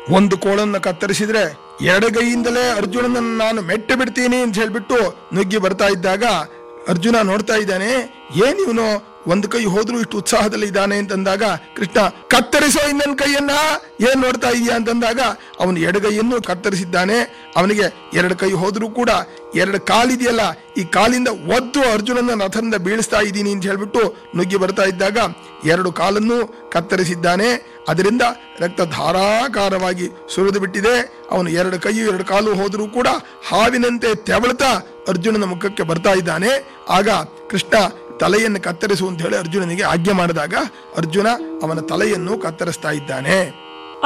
ಒಂದು ಕೋಳನ್ನು ಕತ್ತರಿಸಿದ್ರೆ ಎಡಗೈಯಿಂದಲೇ ಅರ್ಜುನನನ್ನು ನಾನು ಮೆಟ್ಟ ಬಿಡ್ತೀನಿ ಅಂತ ಹೇಳ್ಬಿಟ್ಟು ನುಗ್ಗಿ ಬರ್ತಾ ಇದ್ದಾಗ ಅರ್ಜುನ ನೋಡ್ತಾ ಇದ್ದಾನೆ ಏನ್ ಇವನು ಒಂದು ಕೈ ಹೋದ್ರೂ ಇಷ್ಟು ಉತ್ಸಾಹದಲ್ಲಿ ಇದ್ದಾನೆ ಅಂತಂದಾಗ ಕೃಷ್ಣ ಕತ್ತರಿಸೋ ಇನ್ನೊಂದು ಕೈಯನ್ನ ಏನ್ ನೋಡ್ತಾ ಇದೀಯ ಅಂತಂದಾಗ ಅವನು ಎಡಗೈಯನ್ನು ಕತ್ತರಿಸಿದ್ದಾನೆ ಅವನಿಗೆ ಎರಡು ಕೈ ಹೋದ್ರೂ ಕೂಡ ಎರಡು ಕಾಲಿದೆಯಲ್ಲ ಈ ಕಾಲಿಂದ ಒದ್ದು ಅರ್ಜುನನ ರಥದಿಂದ ಬೀಳಿಸ್ತಾ ಇದ್ದೀನಿ ಅಂತ ಹೇಳ್ಬಿಟ್ಟು ನುಗ್ಗಿ ಬರ್ತಾ ಇದ್ದಾಗ ಎರಡು ಕಾಲನ್ನು ಕತ್ತರಿಸಿದ್ದಾನೆ ಅದರಿಂದ ರಕ್ತ ಧಾರಾಕಾರವಾಗಿ ಸುರಿದು ಬಿಟ್ಟಿದೆ ಅವನು ಎರಡು ಕೈ ಎರಡು ಕಾಲು ಹೋದರೂ ಕೂಡ ಹಾವಿನಂತೆ ತೆವಳ್ತಾ ಅರ್ಜುನನ ಮುಖಕ್ಕೆ ಬರ್ತಾ ಇದ್ದಾನೆ ಆಗ ಕೃಷ್ಣ ತಲೆಯನ್ನು ಕತ್ತರಿಸು ಅಂತ ಹೇಳಿ ಅರ್ಜುನನಿಗೆ ಆಜ್ಞೆ ಮಾಡಿದಾಗ ಅರ್ಜುನ ಅವನ ತಲೆಯನ್ನು ಕತ್ತರಿಸ್ತಾ ಇದ್ದಾನೆ